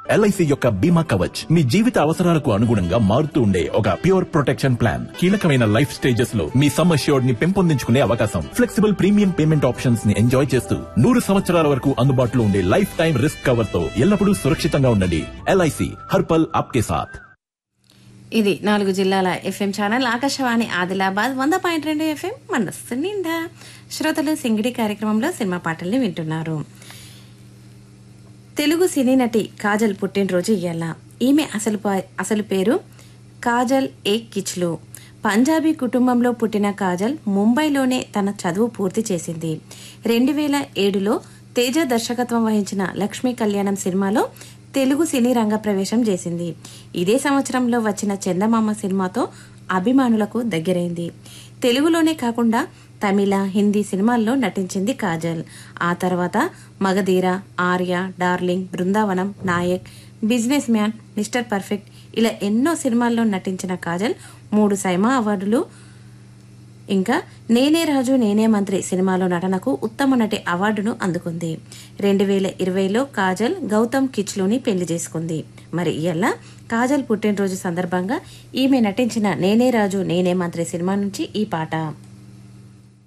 LIC యొక్క బీమా కవచ్ మీ జీవిత అవసరాలకు అనుగుణంగా మారుతూ ఉండే ఒక ప్యూర్ ప్రొటెక్షన్ ప్లాన్ కీలకమైన లైఫ్ స్టేజెస్ లో మీ సమ్ అష్యూర్డ్ ని పెంపొందించుకునే అవకాశం ఫ్లెక్సిబుల్ ప్రీమియం పేమెంట్ ఆప్షన్స్ ని ఎంజాయ్ చేస్తూ నూరు సంవత్సరాల వరకు అందుబాటులో ఉండే లైఫ్ టైం రిస్క్ కవర్ తో ఎల్లప్పుడూ సురక్షితంగా ఉండండి ఎల్ఐసి హర్పల్ ఆప్కే సాథ్ ఇది నాలుగు జిల్లాల ఎఫ్ఎం ఛానల్ ఆకాశవాణి ఆదిలాబాద్ వంద పాయింట్ రెండు ఎఫ్ఎం మనస్సు నిండా శ్రోతలు సింగిడి కార్యక్రమంలో సినిమా పాటల్ని వింటున్నారు తెలుగు సినీ నటి కాజల్ పుట్టినరోజు ఇయ్యాల ఈమె అసలు పా- అసలు పేరు కాజల్ ఏ కిచ్లు పంజాబీ కుటుంబంలో పుట్టిన కాజల్ ముంబైలోనే తన చదువు పూర్తి చేసింది రెండు వేల ఏడులో తేజ దర్శకత్వం వహించిన లక్ష్మీ కళ్యాణం సినిమాలో తెలుగు సినీ రంగ ప్రవేశం చేసింది ఇదే సంవత్సరంలో వచ్చిన చందమామ సినిమాతో అభిమానులకు దగ్గరైంది తెలుగులోనే కాకుండా తమిళ హిందీ సినిమాల్లో నటించింది కాజల్ ఆ తర్వాత మగధీర ఆర్య డార్లింగ్ బృందావనం నాయక్ బిజినెస్ మ్యాన్ మిస్టర్ పర్ఫెక్ట్ ఇలా ఎన్నో సినిమాల్లో నటించిన కాజల్ మూడు సైమా అవార్డులు ఇంకా నేనే రాజు నేనే మంత్రి సినిమాలో నటనకు ఉత్తమ నటి అవార్డును అందుకుంది రెండు వేల ఇరవైలో కాజల్ గౌతమ్ కిచ్లుని పెళ్లి చేసుకుంది మరి ఇయల్ల కాజల్ పుట్టినరోజు సందర్భంగా ఈమె నటించిన నేనే రాజు నేనే మంత్రి సినిమా నుంచి ఈ పాట